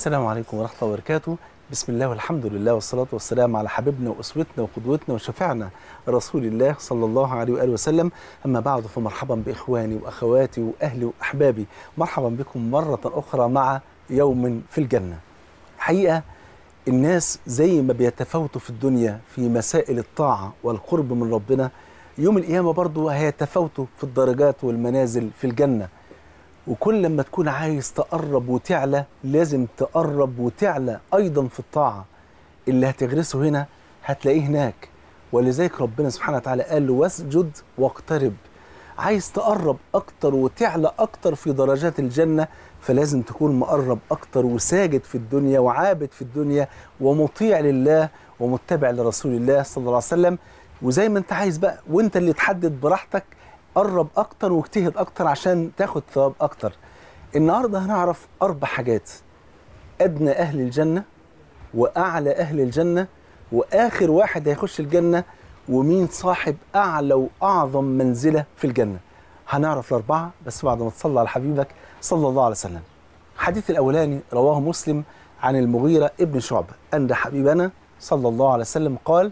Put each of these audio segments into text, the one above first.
السلام عليكم ورحمة الله وبركاته بسم الله والحمد لله والصلاة والسلام على حبيبنا وأسوتنا وقدوتنا وشفيعنا رسول الله صلى الله عليه وآله وسلم أما بعد فمرحبا بإخواني وأخواتي وأهلي وأحبابي مرحبا بكم مرة أخرى مع يوم في الجنة حقيقة الناس زي ما بيتفاوتوا في الدنيا في مسائل الطاعة والقرب من ربنا يوم القيامة برضو هيتفاوتوا في الدرجات والمنازل في الجنة وكل لما تكون عايز تقرب وتعلى لازم تقرب وتعلى أيضا في الطاعة اللي هتغرسه هنا هتلاقيه هناك ولذلك ربنا سبحانه وتعالى قال له واسجد واقترب عايز تقرب أكتر وتعلى أكتر في درجات الجنة فلازم تكون مقرب أكتر وساجد في الدنيا وعابد في الدنيا ومطيع لله ومتبع لرسول الله صلى الله عليه وسلم وزي ما انت عايز بقى وانت اللي تحدد براحتك قرب اكتر واجتهد اكتر عشان تاخد ثواب اكتر النهارده هنعرف اربع حاجات ادنى اهل الجنه واعلى اهل الجنه واخر واحد هيخش الجنه ومين صاحب اعلى واعظم منزله في الجنه هنعرف الاربعه بس بعد ما تصلي على حبيبك صلى الله عليه وسلم الحديث الاولاني رواه مسلم عن المغيره ابن شعبه ان حبيبنا صلى الله عليه وسلم قال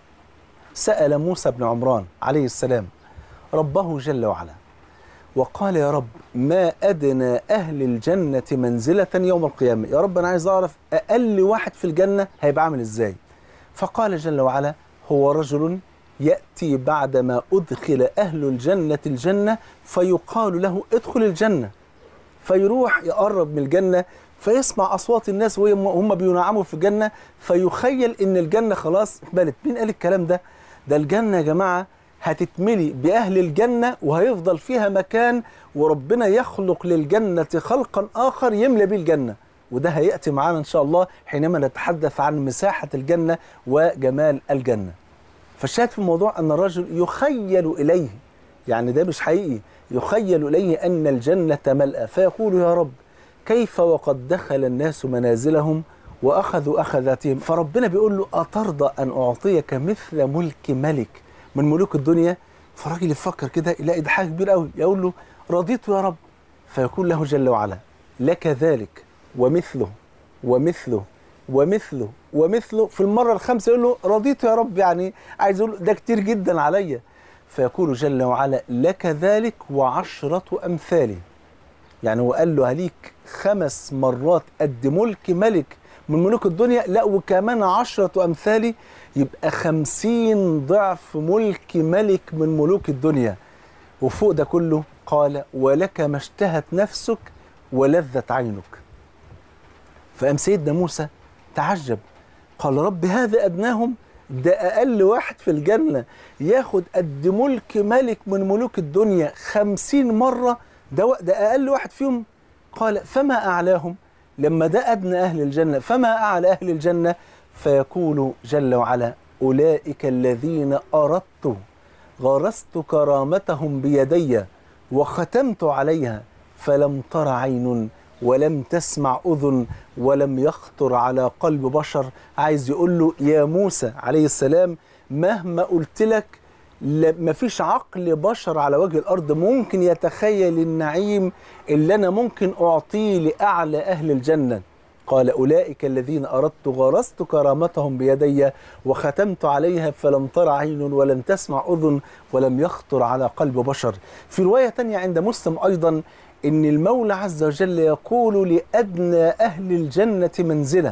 سال موسى بن عمران عليه السلام ربه جل وعلا وقال يا رب ما أدنى أهل الجنة منزلة يوم القيامة يا رب أنا عايز أعرف أقل واحد في الجنة هيبقى عامل إزاي فقال جل وعلا هو رجل يأتي بعدما أدخل أهل الجنة الجنة فيقال له ادخل الجنة فيروح يقرب من الجنة فيسمع أصوات الناس وهم بينعموا في الجنة فيخيل إن الجنة خلاص اتملت مين قال الكلام ده ده الجنة يا جماعة هتتملي بأهل الجنة وهيفضل فيها مكان وربنا يخلق للجنة خلقا آخر يملى به الجنة وده هيأتي معانا إن شاء الله حينما نتحدث عن مساحة الجنة وجمال الجنة فالشاهد في الموضوع أن الرجل يخيل إليه يعني ده مش حقيقي يخيل إليه أن الجنة ملأى فيقول يا رب كيف وقد دخل الناس منازلهم وأخذوا أخذاتهم فربنا بيقول له أترضى أن أعطيك مثل ملك ملك من ملوك الدنيا فالراجل يفكر كده يلاقي ده حاجه كبيره قوي يقول له رضيت يا رب فيقول له جل وعلا لك ذلك ومثله ومثله ومثله ومثله في المره الخامسه يقول له رضيت يا رب يعني عايز يقول ده كتير جدا عليا فيقول جل وعلا لك ذلك وعشرة أمثاله يعني هو قال له هليك خمس مرات قد ملك ملك من ملوك الدنيا لا وكمان عشرة أمثالي يبقى خمسين ضعف ملك ملك من ملوك الدنيا وفوق ده كله قال ولك ما اشتهت نفسك ولذت عينك فقام سيدنا موسى تعجب قال رب هذا أدناهم ده أقل واحد في الجنة ياخد قد ملك ملك من ملوك الدنيا خمسين مرة ده, ده أقل واحد فيهم قال فما أعلاهم لما ده أدنى أهل الجنة فما أعلى أهل الجنة فيقول جل وعلا أولئك الذين أردت غرست كرامتهم بيدي وختمت عليها فلم تر عين ولم تسمع أذن ولم يخطر على قلب بشر عايز يقول له يا موسى عليه السلام مهما قلت لك ما فيش عقل بشر على وجه الأرض ممكن يتخيل النعيم اللي أنا ممكن أعطيه لأعلى أهل الجنة قال أولئك الذين أردت غرست كرامتهم بيدي وختمت عليها فلم تر عين ولم تسمع أذن ولم يخطر على قلب بشر في رواية تانية عند مسلم أيضا إن المولى عز وجل يقول لأدنى أهل الجنة منزلة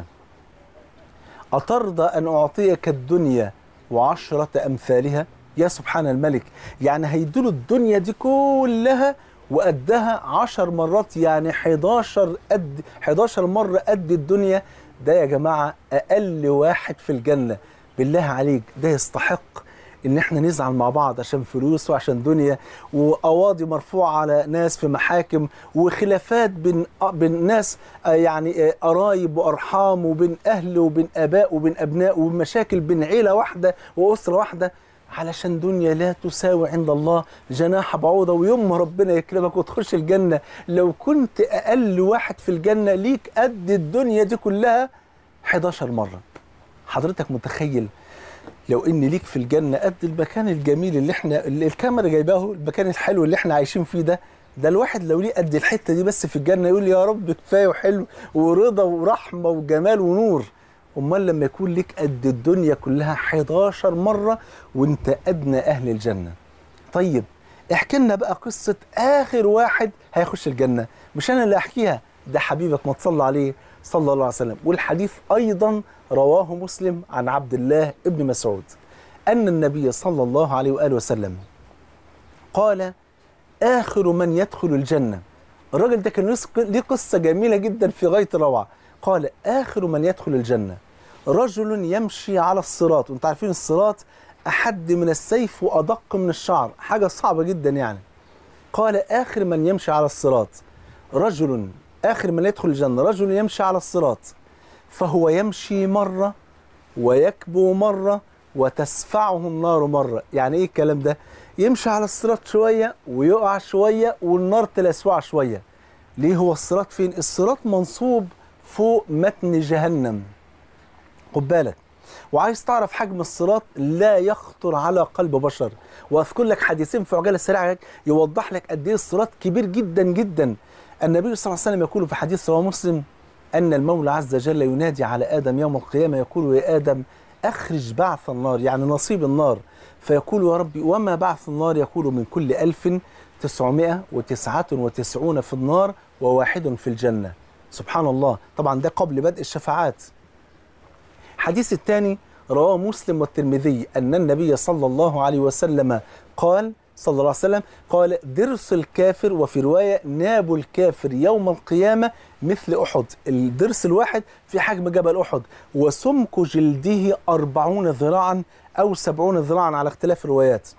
أترضى أن أعطيك الدنيا وعشرة أمثالها يا سبحان الملك يعني هيدوله الدنيا دي كلها وقدها عشر مرات يعني 11 قد 11 مرة قد الدنيا ده يا جماعة أقل واحد في الجنة بالله عليك ده يستحق ان احنا نزعل مع بعض عشان فلوس وعشان دنيا وقواضي مرفوعه على ناس في محاكم وخلافات بين بين ناس يعني قرايب وارحام وبين اهل وبين اباء وبين ابناء ومشاكل بين عيله واحده واسره واحده علشان دنيا لا تساوي عند الله جناح بعوضة ويوم ما ربنا يكرمك وتخش الجنة لو كنت أقل واحد في الجنة ليك قد الدنيا دي كلها 11 مرة حضرتك متخيل لو ان ليك في الجنة قد المكان الجميل اللي احنا اللي الكاميرا جايباه المكان الحلو اللي احنا عايشين فيه ده ده الواحد لو ليه قد الحته دي بس في الجنه يقول يا رب كفايه وحلو ورضا ورحمه وجمال ونور امال لما يكون لك قد الدنيا كلها 11 مره وانت ادنى اهل الجنه طيب احكي لنا بقى قصه اخر واحد هيخش الجنه مش انا اللي احكيها ده حبيبك ما تصلى عليه صلى الله عليه وسلم والحديث ايضا رواه مسلم عن عبد الله ابن مسعود ان النبي صلى الله عليه واله وسلم قال آخر من يدخل الجنة الراجل ده كان ليه قصة جميلة جدا في غاية الروعة قال آخر من يدخل الجنة رجل يمشي على الصراط وانت عارفين الصراط أحد من السيف وأدق من الشعر حاجة صعبة جدا يعني قال آخر من يمشي على الصراط رجل آخر من يدخل الجنة رجل يمشي على الصراط فهو يمشي مرة ويكبو مرة وتسفعه النار مرة يعني ايه الكلام ده يمشي على الصراط شوية ويقع شوية والنار تلسوع شوية ليه هو الصراط فين الصراط منصوب فوق متن جهنم خد بالك وعايز تعرف حجم الصراط لا يخطر على قلب بشر واذكر لك حديثين في عجاله سريعه يوضح لك قد ايه الصراط كبير جدا جدا النبي صلى الله عليه وسلم يقول في حديث رواه مسلم ان المولى عز وجل ينادي على ادم يوم القيامه يقول يا ادم اخرج بعث النار يعني نصيب النار فيقول يا ربي وما بعث النار يقول من كل ألف تسعمائة وتسعة وتسعون في النار وواحد في الجنة سبحان الله طبعا ده قبل بدء الشفاعات حديث الثاني رواه مسلم والترمذي أن النبي صلى الله عليه وسلم قال صلى الله عليه وسلم قال درس الكافر وفي رواية ناب الكافر يوم القيامة مثل أحد الدرس الواحد في حجم جبل أحد وسمك جلده أربعون ذراعا أو سبعون ذراعا على اختلاف الروايات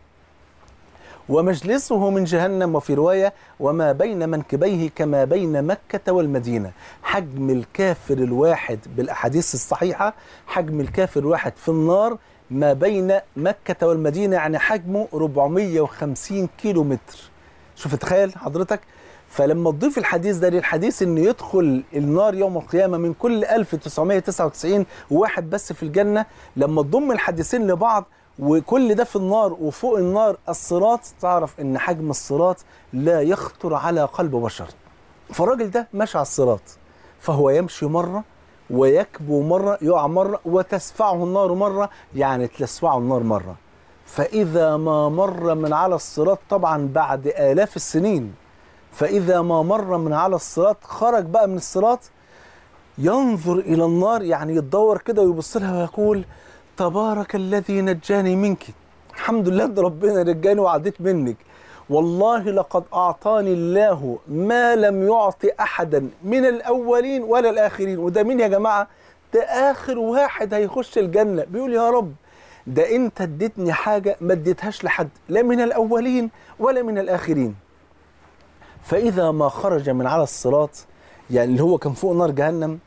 ومجلسه من جهنم وفي رواية وما بين منكبيه كما بين مكة والمدينة حجم الكافر الواحد بالأحاديث الصحيحة حجم الكافر الواحد في النار ما بين مكة والمدينة يعني حجمه 450 كيلو متر شوف تخيل حضرتك فلما تضيف الحديث ده للحديث انه يدخل النار يوم القيامه من كل 1999 وواحد بس في الجنه لما تضم الحديثين لبعض وكل ده في النار وفوق النار الصراط تعرف ان حجم الصراط لا يخطر على قلب بشر فالراجل ده ماشي على الصراط فهو يمشي مره ويكبو مرة يقع مرة وتسفعه النار مرة يعني تلسفعه النار مرة فإذا ما مر من على الصراط طبعا بعد آلاف السنين فإذا ما مر من على الصراط خرج بقى من الصراط ينظر إلى النار يعني يتدور كده ويبص لها ويقول تبارك الذي نجاني منك الحمد لله ده ربنا نجاني وعديت منك والله لقد أعطاني الله ما لم يعطي أحدا من الأولين ولا الآخرين وده مين يا جماعة ده آخر واحد هيخش الجنة بيقول يا رب ده أنت اديتني حاجة ما اديتهاش لحد لا من الأولين ولا من الآخرين فإذا ما خرج من على الصراط يعني اللي هو كان فوق نار جهنم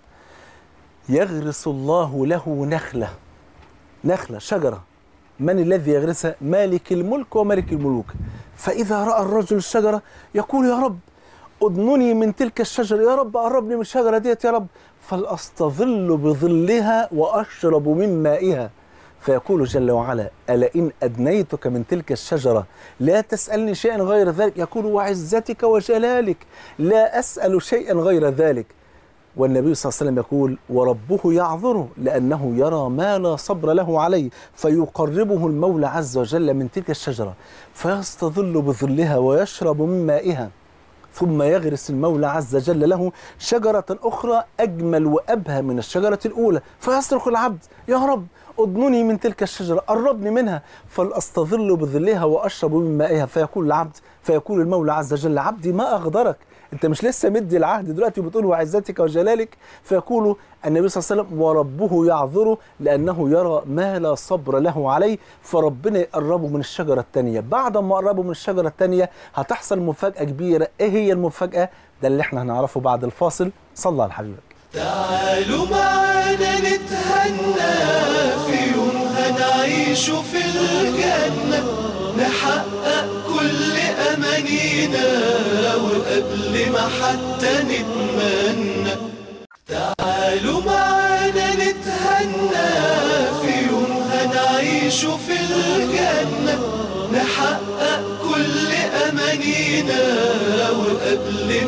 يغرس الله له نخلة نخلة شجرة من الذي يغرسها مالك الملك وملك الملوك فإذا رأى الرجل الشجرة يقول يا رب أدنني من تلك الشجرة يا رب قربني من الشجرة ديت يا رب فلأستظل بظلها وأشرب من مائها فيقول جل وعلا ألا إن أدنيتك من تلك الشجرة لا تسألني شيئا غير ذلك يقول وعزتك وجلالك لا أسأل شيئا غير ذلك والنبي صلى الله عليه وسلم يقول وربه يعذره لأنه يرى ما لا صبر له عليه فيقربه المولى عز وجل من تلك الشجرة فيستظل بظلها ويشرب من مائها ثم يغرس المولى عز وجل له شجرة أخرى أجمل وأبهى من الشجرة الأولى فيصرخ العبد يا رب أضنني من تلك الشجرة قربني منها فلأستظل بظلها وأشرب من مائها فيقول العبد فيقول المولى عز وجل عبدي ما أغدرك انت مش لسه مدي العهد دلوقتي وبتقول وعزتك وجلالك فيقول النبي صلى الله عليه وسلم وربه يعذره لانه يرى ما لا صبر له عليه فربنا يقربه من الشجره الثانيه بعد ما قربه من الشجره الثانيه هتحصل مفاجاه كبيره ايه هي المفاجاه ده اللي احنا هنعرفه بعد الفاصل صلى على حبيبك تعالوا معانا نتهنى في يوم هنعيش في الجنة نحقق كل أمانينا وقبل ما حتى نتمنى تعالوا معانا نتهنى في يوم هنعيش في الجنة نحقق كل أمانينا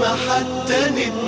ما حتى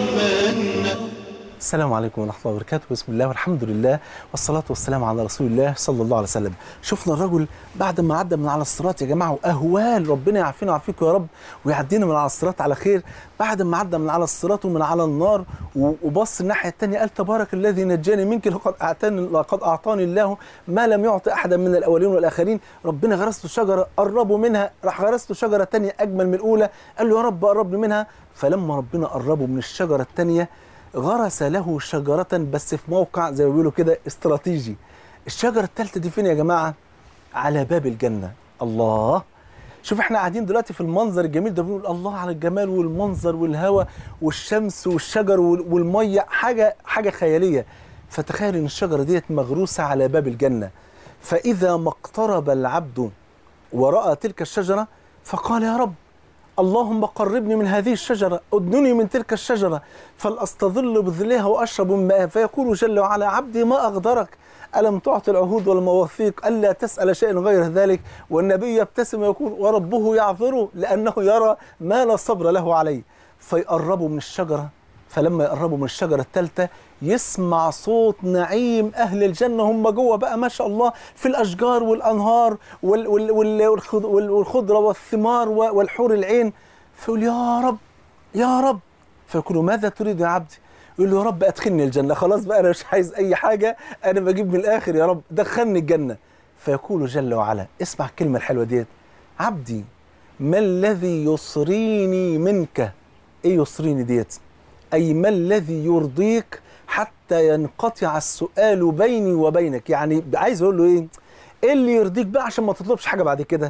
نتمنى السلام عليكم ورحمة الله وبركاته بسم الله والحمد لله والصلاة والسلام على رسول الله صلى الله عليه وسلم شفنا الرجل بعد ما عدى من على الصراط يا جماعة وأهوال ربنا يعافينا ويعافيكم يا رب ويعدينا من على الصراط على خير بعد ما عدى من على الصراط ومن على النار و- وبص الناحية التانية قال تبارك الذي نجاني منك لقد أعطاني لقد أعطاني الله ما لم يعطي أحدا من الأولين والآخرين ربنا غرس له شجرة قربوا منها راح غرس له شجرة تانية أجمل من الأولى قال له يا رب قرب لي منها فلما ربنا قربه من الشجرة التانية غرس له شجرة بس في موقع زي ما بيقولوا كده استراتيجي الشجرة الثالثة دي فين يا جماعة على باب الجنة الله شوف احنا قاعدين دلوقتي في المنظر الجميل ده بنقول الله على الجمال والمنظر والهواء والشمس والشجر وال- والمية حاجة حاجة خيالية فتخيل ان الشجرة ديت مغروسة على باب الجنة فإذا ما اقترب العبد ورأى تلك الشجرة فقال يا رب اللهم قربني من هذه الشجرة أدنني من تلك الشجرة فلأستظل بظلها وأشرب من ماءها فيقول جل وعلا عبدي ما أغدرك ألم تعطي العهود والمواثيق ألا تسأل شيئا غير ذلك والنبي يبتسم ويقول وربه يعذره لأنه يرى ما لا صبر له عليه فيقربوا من الشجرة فلما يقربوا من الشجرة الثالثة يسمع صوت نعيم أهل الجنة هم جوه بقى ما شاء الله في الأشجار والأنهار وال وال وال والخض- وال- والخضرة والثمار و- والحور العين فيقول يا رب يا رب فيقول له ماذا تريد يا عبدي يقول له يا رب أدخلني الجنة خلاص بقى أنا مش عايز أي حاجة أنا بجيب من الآخر يا رب دخلني الجنة فيقول جل وعلا اسمع الكلمة الحلوة ديت عبدي ما الذي يصريني منك ايه يصريني ديت اي ما الذي يرضيك حتى ينقطع السؤال بيني وبينك يعني عايز اقول له ايه ايه اللي يرضيك بقى عشان ما تطلبش حاجه بعد كده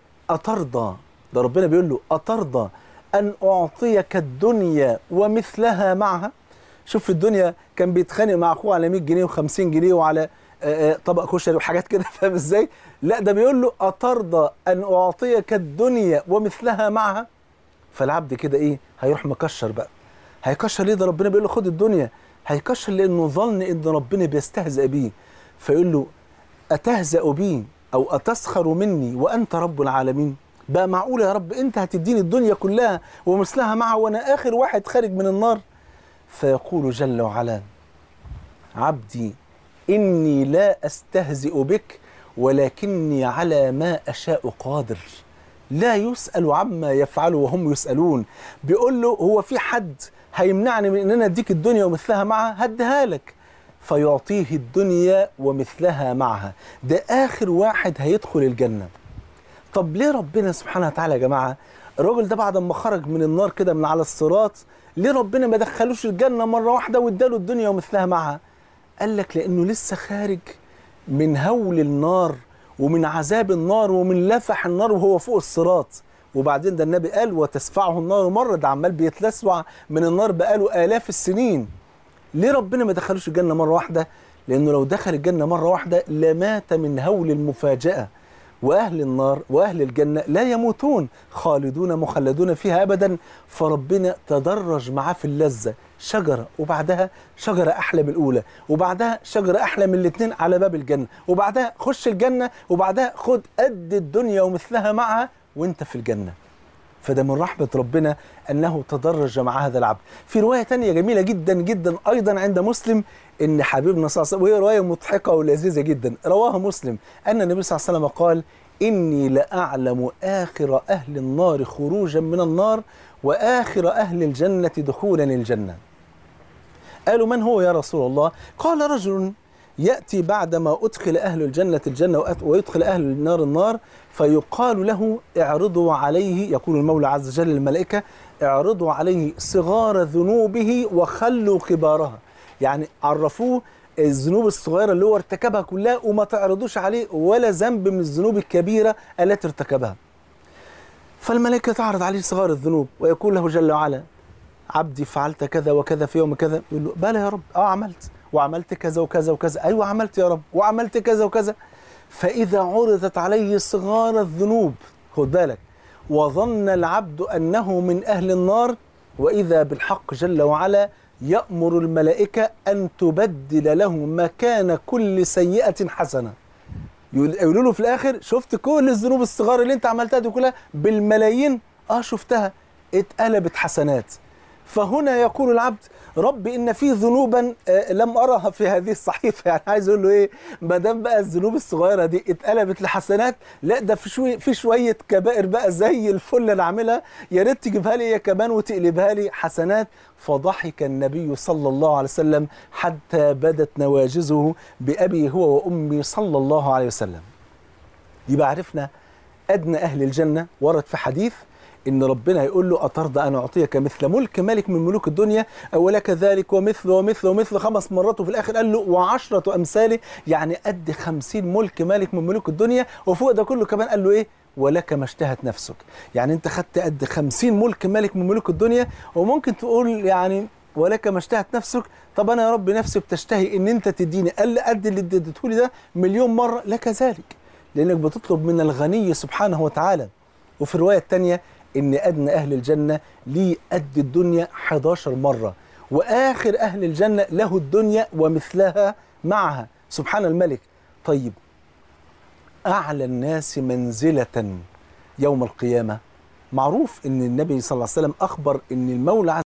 اترضى ده ربنا بيقول له اترضى ان اعطيك الدنيا ومثلها معها شوف في الدنيا كان بيتخانق مع اخوه على 100 جنيه و50 جنيه وعلى آه، آه، طبق كشري وحاجات كده فاهم ازاي لا ده بيقول له اترضى ان اعطيك الدنيا ومثلها معها فالعبد كده ايه هيروح مكشر بقى هيكشر ليه ده ربنا بيقول له خد الدنيا هيكشر لانه ظن ان ربنا بيستهزئ بيه فيقول له اتهزأ بي او اتسخر مني وانت رب العالمين بقى معقول يا رب انت هتديني الدنيا كلها ومثلها معها وانا اخر واحد خارج من النار فيقول جل وعلا عبدي اني لا استهزئ بك ولكني على ما اشاء قادر لا يسأل عما يفعل وهم يسألون بيقول له هو في حد هيمنعني من ان انا اديك الدنيا ومثلها معها هديها لك فيعطيه الدنيا ومثلها معها ده اخر واحد هيدخل الجنه طب ليه ربنا سبحانه وتعالى يا جماعه الراجل ده بعد ما خرج من النار كده من على الصراط ليه ربنا ما دخلوش الجنه مره واحده واداله الدنيا ومثلها معها قال لك لانه لسه خارج من هول النار ومن عذاب النار ومن لفح النار وهو فوق الصراط وبعدين ده النبي قال وتسفعه النار مرة ده عمال بيتلسع من النار بقاله آلاف السنين ليه ربنا ما دخلوش الجنة مرة واحدة لأنه لو دخل الجنة مرة واحدة لمات من هول المفاجأة وأهل النار وأهل الجنة لا يموتون خالدون مخلدون فيها أبدا فربنا تدرج معاه في اللذة شجرة وبعدها شجرة أحلى من الأولى وبعدها شجرة أحلى من الاثنين على باب الجنة وبعدها خش الجنة وبعدها خد قد الدنيا ومثلها معها وانت في الجنة فده من رحمة ربنا أنه تدرج مع هذا العبد في رواية تانية جميلة جدا جدا أيضا عند مسلم إن حبيبنا صلى الله عليه وسلم وهي رواية مضحكة ولذيذة جدا رواها مسلم أن النبي صلى الله عليه وسلم قال إني لأعلم آخر أهل النار خروجا من النار وآخر أهل الجنة دخولا الجنة قالوا من هو يا رسول الله قال رجل يأتي بعدما أدخل أهل الجنة الجنة وأت- ويدخل أهل النار النار فيقال له اعرضوا عليه يقول المولى عز وجل للملائكة اعرضوا عليه صغار ذنوبه وخلوا كبارها يعني عرفوه الذنوب الصغيرة اللي هو ارتكبها كلها وما تعرضوش عليه ولا ذنب من الذنوب الكبيرة التي ارتكبها فالملائكة تعرض عليه صغار الذنوب ويقول له جل وعلا عبدي فعلت كذا وكذا في يوم كذا يقول له بلى يا رب اه عملت وعملت كذا وكذا وكذا ايوه عملت يا رب وعملت كذا وكذا فاذا عرضت عليه صغار الذنوب خد بالك وظن العبد انه من اهل النار واذا بالحق جل وعلا يامر الملائكه ان تبدل له مكان كل سيئه حسنه يقول- يقولوا له في الاخر شفت كل الذنوب الصغار اللي انت عملتها دي كلها بالملايين اه شفتها اتقلبت حسنات فهنا يقول العبد رب ان في ذنوبا آه، لم ارها في هذه الصحيفه يعني عايز اقول له ايه ما دام بقى الذنوب الصغيره دي اتقلبت لحسنات لا ده في شويه في شويه كبائر بقى زي الفل اللي عاملها يا ريت تجيبها لي هي كمان وتقلبها لي حسنات فضحك النبي صلى الله عليه وسلم حتى بدت نواجزه بابي هو وامي صلى الله عليه وسلم يبقى عرفنا ادنى اهل الجنه ورد في حديث ان ربنا يقول له اترضى ان اعطيك مثل ملك ملك من ملوك الدنيا او لك ذلك ومثل ومثل ومثل خمس مرات وفي الاخر قال له وعشره امثاله يعني قد خمسين ملك ملك من ملوك الدنيا وفوق ده كله كمان قال له ايه ولك ما اشتهت نفسك يعني انت خدت قد خمسين ملك ملك من ملوك الدنيا وممكن تقول يعني ولك ما اشتهت نفسك طب انا يا رب نفسي بتشتهي ان انت تديني قال قد اللي اديته لي ده مليون مره لك ذلك لانك بتطلب من الغني سبحانه وتعالى وفي الروايه الثانيه ان ادنى اهل الجنه ليه قد الدنيا 11 مره واخر اهل الجنه له الدنيا ومثلها معها سبحان الملك طيب اعلى الناس منزله يوم القيامه معروف ان النبي صلى الله عليه وسلم اخبر ان المولى عز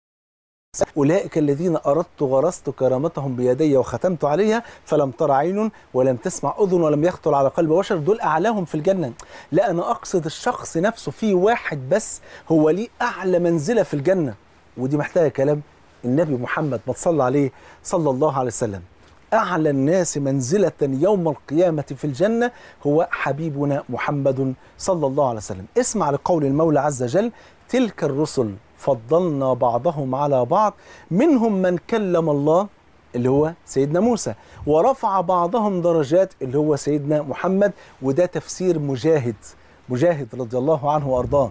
أولئك الذين أردت غرست كرامتهم بيدي وختمت عليها فلم تر عين ولم تسمع أذن ولم يخطر على قلب بشر دول أعلاهم في الجنة لا أنا أقصد الشخص نفسه في واحد بس هو ليه أعلى منزلة في الجنة ودي محتاجة كلام النبي محمد ما تصلى عليه صلى الله عليه وسلم أعلى الناس منزلة يوم القيامة في الجنة هو حبيبنا محمد صلى الله عليه وسلم اسمع لقول المولى عز وجل تلك الرسل فضلنا بعضهم على بعض منهم من كلم الله اللي هو سيدنا موسى ورفع بعضهم درجات اللي هو سيدنا محمد وده تفسير مجاهد مجاهد رضي الله عنه وارضاه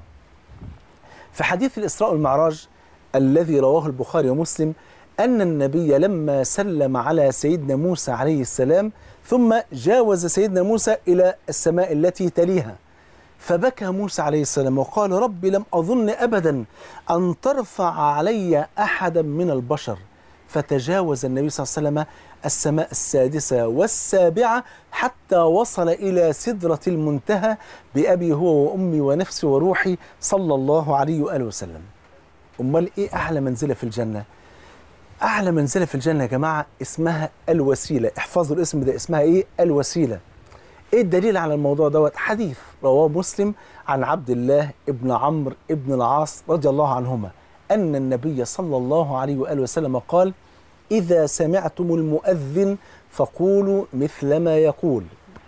في حديث الاسراء والمعراج الذي رواه البخاري ومسلم ان النبي لما سلم على سيدنا موسى عليه السلام ثم جاوز سيدنا موسى الى السماء التي تليها فبكى موسى عليه السلام وقال رب لم أظن أبدا أن ترفع علي أحدا من البشر فتجاوز النبي صلى الله عليه وسلم السماء السادسة والسابعة حتى وصل إلى سدرة المنتهى بأبي هو وأمي ونفسي وروحي صلى الله عليه وآله وسلم أمال إيه أعلى منزلة في الجنة؟ أعلى منزلة في الجنة يا جماعة اسمها الوسيلة احفظوا الاسم ده اسمها إيه؟ الوسيلة ايه الدليل على الموضوع دوت حديث رواه مسلم عن عبد الله ابن عمرو ابن العاص رضي الله عنهما ان النبي صلى الله عليه واله وسلم قال اذا سمعتم المؤذن فقولوا مثل ما يقول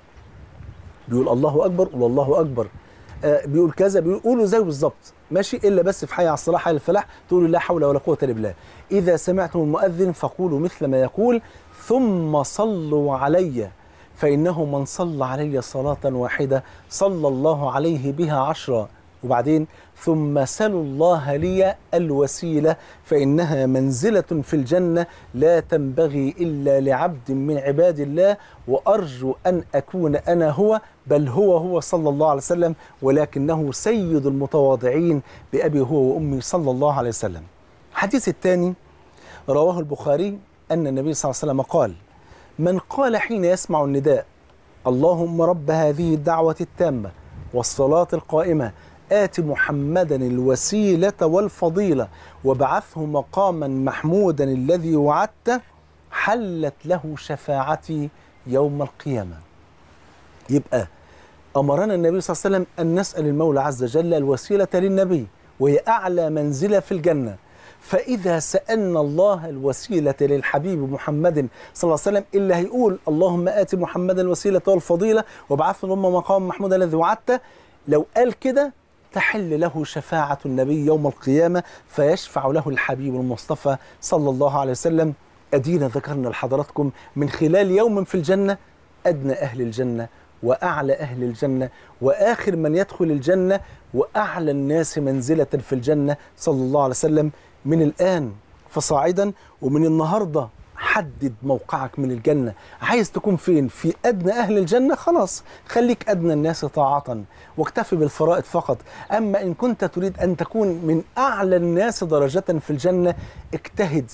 بيقول الله اكبر قول الله اكبر آه بيقول كذا بيقول قولوا زي بالظبط ماشي الا بس في حي على الصلاه حي على الفلاح تقولوا لا حول ولا قوه الا بالله اذا سمعتم المؤذن فقولوا مثل ما يقول ثم صلوا عليّ فإنه من صلى علي صلاة واحدة صلى الله عليه بها عشرا وبعدين ثم سلوا الله لي الوسيلة فإنها منزلة في الجنة لا تنبغي إلا لعبد من عباد الله وأرجو أن أكون أنا هو بل هو هو صلى الله عليه وسلم ولكنه سيد المتواضعين بأبي هو وأمي صلى الله عليه وسلم الحديث الثاني رواه البخاري أن النبي صلى الله عليه وسلم قال من قال حين يسمع النداء اللهم رب هذه الدعوة التامة والصلاة القائمة آت محمدا الوسيلة والفضيلة وابعثه مقاما محمودا الذي وعدته حلت له شفاعتي يوم القيامة يبقى أمرنا النبي صلى الله عليه وسلم أن نسأل المولى عز وجل الوسيلة للنبي وهي أعلى منزلة في الجنة فإذا سألنا الله الوسيلة للحبيب محمد صلى الله عليه وسلم اللي هيقول اللهم آت محمدا الوسيلة والفضيلة وابعثه لهم مقام محمود الذي وعدته لو قال كده تحل له شفاعة النبي يوم القيامة فيشفع له الحبيب المصطفى صلى الله عليه وسلم أدينا ذكرنا لحضراتكم من خلال يوم في الجنة أدنى أهل الجنة وأعلى أهل الجنة وآخر من يدخل الجنة وأعلى الناس منزلة في الجنة صلى الله عليه وسلم من الآن فصاعدا ومن النهاردة حدد موقعك من الجنة عايز تكون فين في أدنى أهل الجنة خلاص خليك أدنى الناس طاعة واكتفي بالفرائض فقط أما إن كنت تريد أن تكون من أعلى الناس درجة في الجنة اجتهد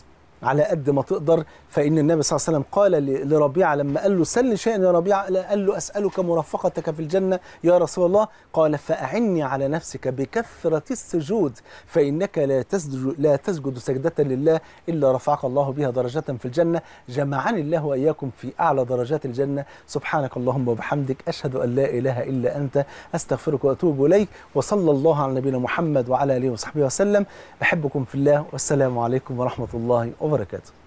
على قد ما تقدر فإن النبي صلى الله عليه وسلم قال ل- لربيعة لما قال له سل شيئا يا ربيعة قال له أسألك مرافقتك في الجنة يا رسول الله قال فأعني على نفسك بكثرة السجود فإنك لا تسجد لا تسجد سجدة لله إلا رفعك الله بها درجة في الجنة جمعني الله وإياكم في أعلى درجات الجنة سبحانك اللهم وبحمدك أشهد أن لا إله إلا أنت أستغفرك وأتوب إليك وصلى الله على نبينا محمد وعلى آله وصحبه وسلم بحبكم في الله والسلام عليكم ورحمة الله وبركاته